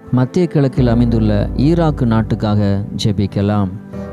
மத்திய கிழக்கில் அமைந்துள்ள ஈராக்கு நாட்டுக்காக ஜெபிக்கலாம்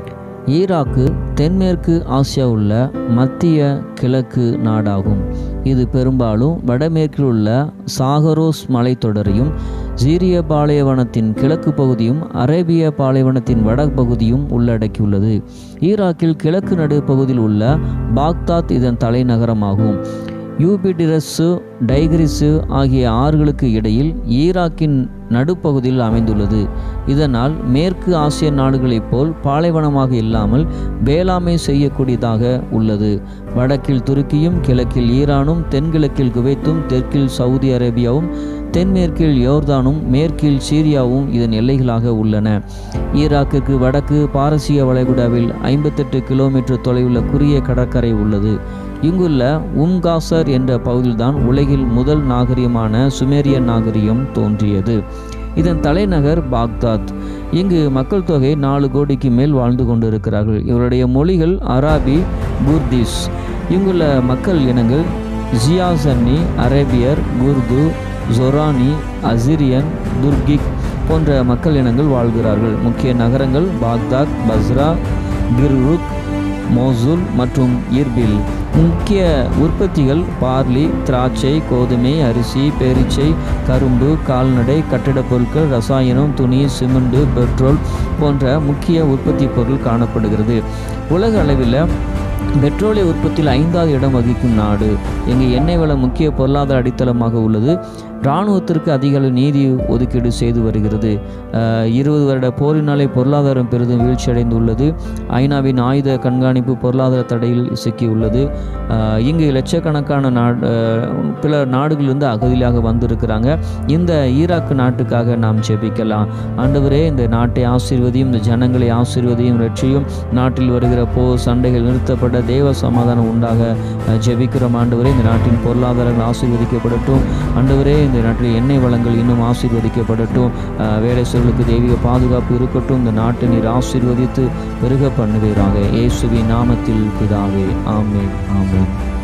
ஈராக்கு தென்மேற்கு ஆசியா உள்ள மத்திய கிழக்கு நாடாகும் இது பெரும்பாலும் வடமேற்கில் உள்ள சாகரோஸ் மலைத்தொடரையும் சீரிய பாலைவனத்தின் கிழக்கு பகுதியும் அரேபிய பாலைவனத்தின் வடபகுதியும் உள்ளடக்கியுள்ளது ஈராக்கில் கிழக்கு நடுப்பகுதியில் உள்ள பாக்தாத் இதன் தலைநகரமாகும் யூபிடிரஸு டைகிரிஸு ஆகிய ஆறுகளுக்கு இடையில் ஈராக்கின் நடுப்பகுதியில் அமைந்துள்ளது இதனால் மேற்கு ஆசிய நாடுகளைப் போல் பாலைவனமாக இல்லாமல் வேளாண்மை செய்யக்கூடியதாக உள்ளது வடக்கில் துருக்கியும் கிழக்கில் ஈரானும் தென்கிழக்கில் குவைத்தும் தெற்கில் சவுதி அரேபியாவும் தென்மேற்கில் யோர்தானும் மேற்கில் சீரியாவும் இதன் எல்லைகளாக உள்ளன ஈராக்கிற்கு வடக்கு பாரசீக வளைகுடாவில் ஐம்பத்தெட்டு கிலோமீட்டர் தொலைவுள்ள குறுகிய கடற்கரை உள்ளது இங்குள்ள உம்காசர் என்ற பகுதியில்தான் உலகில் முதல் நாகரிகமான சுமேரியன் நாகரிகம் தோன்றியது இதன் தலைநகர் பாக்தாத் இங்கு மக்கள் தொகை நாலு கோடிக்கு மேல் வாழ்ந்து கொண்டிருக்கிறார்கள் இவருடைய மொழிகள் அராபி குர்திஸ் இங்குள்ள மக்கள் இனங்கள் ஜியாசன்னி அரேபியர் குர்து ஜொரானி அசிரியன் துர்கிக் போன்ற மக்கள் இனங்கள் வாழ்கிறார்கள் முக்கிய நகரங்கள் பாக்தாத் பஸ்ரா கிர்ருக் மோசூல் மற்றும் இர்பில் முக்கிய உற்பத்திகள் பார்லி திராட்சை கோதுமை அரிசி பேரீச்சை கரும்பு கால்நடை கட்டிடப் பொருட்கள் ரசாயனம் துணி சிமெண்ட் பெட்ரோல் போன்ற முக்கிய உற்பத்தி பொருள் காணப்படுகிறது உலக அளவில் பெட்ரோலிய உற்பத்தியில் ஐந்தாவது இடம் வகிக்கும் நாடு எங்கள் எண்ணெய் வளம் முக்கிய பொருளாதார அடித்தளமாக உள்ளது இராணுவத்திற்கு அதிக அளவு நீதி ஒதுக்கீடு செய்து வருகிறது அஹ், இருபது வருட போரினாலே பொருளாதாரம் பெரிதும் வீழ்ச்சியடைந்துள்ளது ஐநாவின் ஆயுத கண்காணிப்பு பொருளாதார தடையில் சிக்கியுள்ளது அஹ், இங்கு லட்சக்கணக்கான நாடு அஹ், பிற நாடுகளிலிருந்து அகதியாக வந்திருக்கிறாங்க இந்த ஈராக்கு நாட்டுக்காக நாம் ஜெபிக்கலாம் ஆண்டவரே இந்த நாட்டை ஆசீர்வதியும் இந்த ஜனங்களை ஆசீர்வதியும் ரட்சியும் நாட்டில் வருகிற போர் சண்டைகள் நிறுத்தப்பட்ட தேவ சமாதானம் உண்டாக அஹ், ஜெபிக்கிறோம் ஆண்டவரே இந்த நாட்டின் பொருளாதாரங்கள் ஆசீர்வதிக்கப்படட்டும் ஆண்டவரே இந்த நாட்டில் எண்ணெய் வளங்கள் இன்னும் ஆசீர்வதிக்கப்படட்டும் அஹ், வேலை சொல்லுக்கு தெய்வீக பாதுகாப்பு இருக்கட்டும் இந்த நாட்டை நீர் ஆசீர்வதித்து பெருக பண்ணுவீராக இயேசுவின் நாமத்தில் பிதாவே ஆமென் ஆமென்